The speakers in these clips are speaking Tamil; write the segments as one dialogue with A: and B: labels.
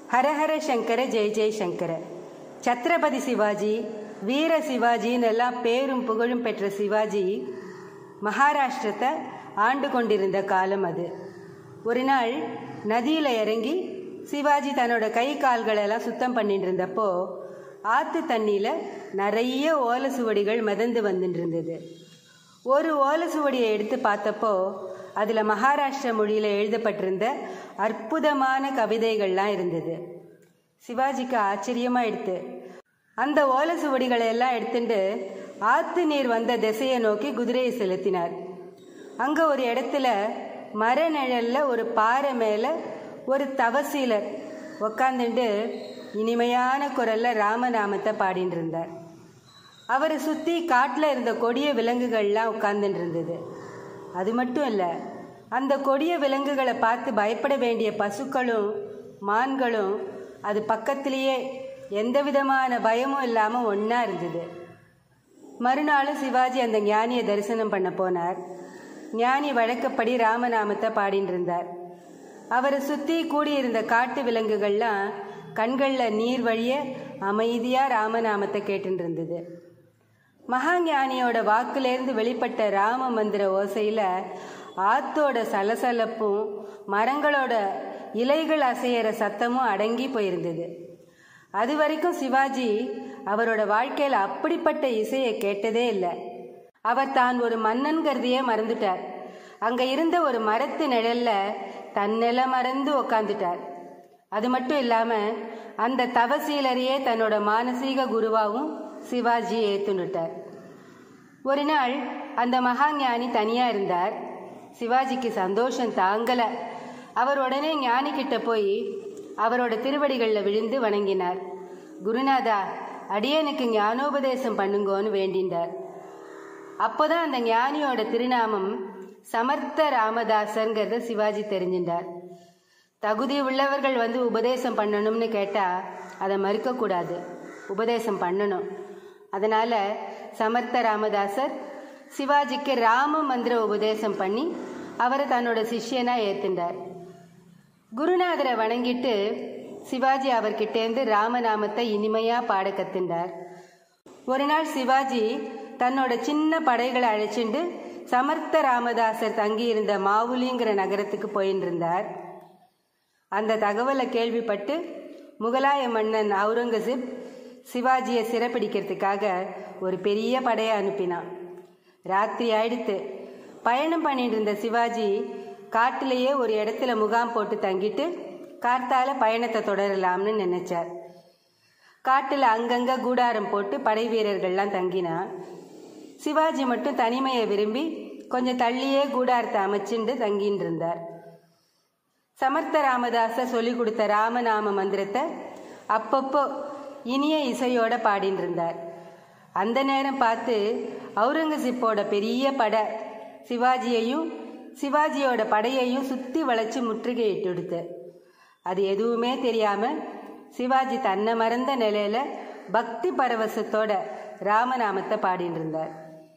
A: ஹரஹர சங்கர ஜெய ஜெய சங்கர சத்ரபதி சிவாஜி வீர சிவாஜின்னு எல்லாம் பேரும் புகழும் பெற்ற சிவாஜி மகாராஷ்டிரத்தை ஆண்டு கொண்டிருந்த காலம் அது ஒரு நாள் நதியில் இறங்கி சிவாஜி தன்னோட கை கால்களெல்லாம் சுத்தம் பண்ணிட்டு இருந்தப்போ ஆற்று தண்ணியில் நிறைய ஓலை சுவடிகள் மிதந்து வந்துட்டு இருந்தது ஒரு ஓலை சுவடியை எடுத்து பார்த்தப்போ அதில் மகாராஷ்டிர மொழியில் எழுதப்பட்டிருந்த அற்புதமான கவிதைகள்லாம் இருந்தது சிவாஜிக்கு ஆச்சரியமாக எடுத்து அந்த ஓலை சுவடிகளை எல்லாம் எடுத்துட்டு ஆற்று நீர் வந்த திசையை நோக்கி குதிரையை செலுத்தினார் அங்கே ஒரு இடத்துல மர நிழல்ல ஒரு பாறை மேலே ஒரு தவசீலர் உக்காந்துட்டு இனிமையான குரல்ல ராமநாமத்தை பாடிட்டு இருந்தார் அவரை சுற்றி காட்டில் இருந்த கொடிய விலங்குகள்லாம் உட்கார்ந்துட்டு இருந்தது அது மட்டும் இல்லை அந்த கொடிய விலங்குகளை பார்த்து பயப்பட வேண்டிய பசுக்களும் மான்களும் அது பக்கத்திலேயே எந்த விதமான பயமும் இல்லாமல் ஒன்றா இருந்தது மறுநாளும் சிவாஜி அந்த ஞானியை தரிசனம் பண்ண போனார் ஞானி வழக்கப்படி ராமநாமத்தை பாடிட்டு இருந்தார் அவரை சுற்றி கூடியிருந்த காட்டு விலங்குகள்லாம் கண்களில் நீர் வழிய அமைதியாக ராமநாமத்தை கேட்டுட்டு இருந்தது மகாஞானியோட வாக்குலேருந்து வெளிப்பட்ட ராம மந்திர ஓசையில் ஆத்தோட சலசலப்பும் மரங்களோட இலைகள் அசையிற சத்தமும் அடங்கி போயிருந்தது அது வரைக்கும் சிவாஜி அவரோட வாழ்க்கையில் அப்படிப்பட்ட இசையை கேட்டதே இல்லை அவர் தான் ஒரு மன்னன்கிறதையே மறந்துட்டார் அங்கே இருந்த ஒரு மரத்து நிழல்ல தன்னில மறந்து உக்காந்துட்டார் அது மட்டும் இல்லாமல் அந்த தவசீலரையே தன்னோட மானசீக குருவாவும் சிவாஜி ஏத்துனுட்டார் ஒரு நாள் அந்த மகாஞானி தனியாக இருந்தார் சிவாஜிக்கு சந்தோஷம் தாங்கலை அவர் உடனே ஞானி கிட்ட போய் அவரோட திருவடிகளில் விழுந்து வணங்கினார் குருநாதா அடியனுக்கு ஞானோபதேசம் பண்ணுங்கோன்னு வேண்டின்றார் அப்போதான் அந்த ஞானியோட திருநாமம் சமர்த்த ராமதாசர்ங்கிறத சிவாஜி தெரிஞ்சின்றார் தகுதி உள்ளவர்கள் வந்து உபதேசம் பண்ணணும்னு கேட்டால் அதை மறுக்கக்கூடாது உபதேசம் பண்ணணும் அதனால் சமர்த்த ராமதாசர் சிவாஜிக்கு ராம மந்திர உபதேசம் பண்ணி அவரை தன்னோட சிஷ்யனாக ஏற்றுண்டார் குருநாதரை வணங்கிட்டு சிவாஜி அவர்கிட்டேருந்து ராமநாமத்தை இனிமையாக பாட கத்துண்டார் ஒரு நாள் சிவாஜி தன்னோட சின்ன படைகளை அழைச்சிண்டு சமர்த்த ராமதாசர் தங்கியிருந்த மாவுலிங்கிற நகரத்துக்கு போயின்னு இருந்தார் அந்த தகவலை கேள்விப்பட்டு முகலாய மன்னன் அவுரங்கசீப் சிவாஜியை சிறைப்பிடிக்கிறதுக்காக ஒரு பெரிய படையை அனுப்பினான் ராத்திரி ஆயிடுத்து பயணம் பண்ணிட்டு இருந்த சிவாஜி காட்டிலேயே ஒரு இடத்துல முகாம் போட்டு தங்கிட்டு கார்த்தால பயணத்தை தொடரலாம்னு நினைச்சார் காட்டில் அங்கங்க கூடாரம் போட்டு படை வீரர்கள்லாம் தங்கினா சிவாஜி மட்டும் தனிமையை விரும்பி கொஞ்சம் தள்ளியே கூடாரத்தை அமைச்சுண்டு தங்கின்னு இருந்தார் சமர்த்த ராமதாச சொல்லி கொடுத்த ராமநாம மந்திரத்தை அப்பப்போ இனிய இசையோட பாடின்னு இருந்தார் அந்த நேரம் பார்த்து அவுரங்கசீப்போட பெரிய படை சிவாஜியையும் சிவாஜியோட படையையும் சுற்றி வளைச்சு முற்றுகையிட்டு எடுத்து அது எதுவுமே தெரியாம சிவாஜி தன்னை மறந்த நிலையில பக்தி பரவசத்தோட ராமநாமத்தை பாடிட்டு இருந்தார்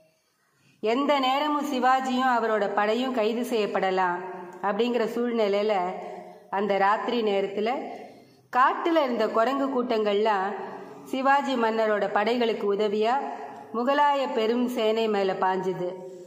A: எந்த நேரமும் சிவாஜியும் அவரோட படையும் கைது செய்யப்படலாம் அப்படிங்கிற சூழ்நிலையில அந்த ராத்திரி நேரத்தில் காட்டில் இருந்த குரங்கு கூட்டங்கள்லாம் சிவாஜி மன்னரோட படைகளுக்கு உதவியா முகலாய பெரும் சேனை மேலே பாஞ்சுது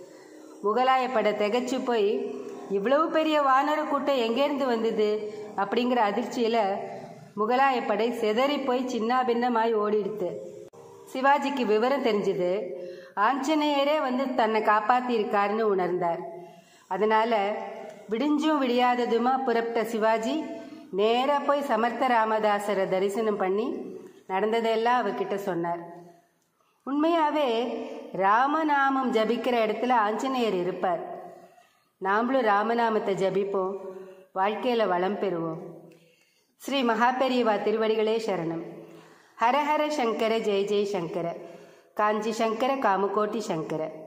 A: முகலாய படை திகைச்சு போய் இவ்வளவு பெரிய வானர கூட்டம் எங்கேருந்து வந்தது அப்படிங்கிற அதிர்ச்சியில் முகலாய படை செதறி போய் சின்ன பின்னமாய் ஓடிடுத்து சிவாஜிக்கு விவரம் தெரிஞ்சது ஆஞ்சநேயரே வந்து தன்னை காப்பாத்திருக்காருன்னு உணர்ந்தார் அதனால விடிஞ்சும் விடியாததுமா புறப்பட்ட சிவாஜி நேராக போய் சமர்த்த ராமதாசரை தரிசனம் பண்ணி நடந்ததெல்லாம் அவர்கிட்ட சொன்னார் உண்மையாகவே ராமநாமம் ஜபிக்கிற இடத்துல ஆஞ்சநேயர் இருப்பார் நாமளும் ராமநாமத்தை ஜபிப்போம் வாழ்க்கையில் வளம் பெறுவோம் ஸ்ரீ மகாபெரியவா திருவடிகளே சரணம் ஹரஹர சங்கர ஜெய ஜெய சங்கர காஞ்சி சங்கர காமுகோட்டி சங்கர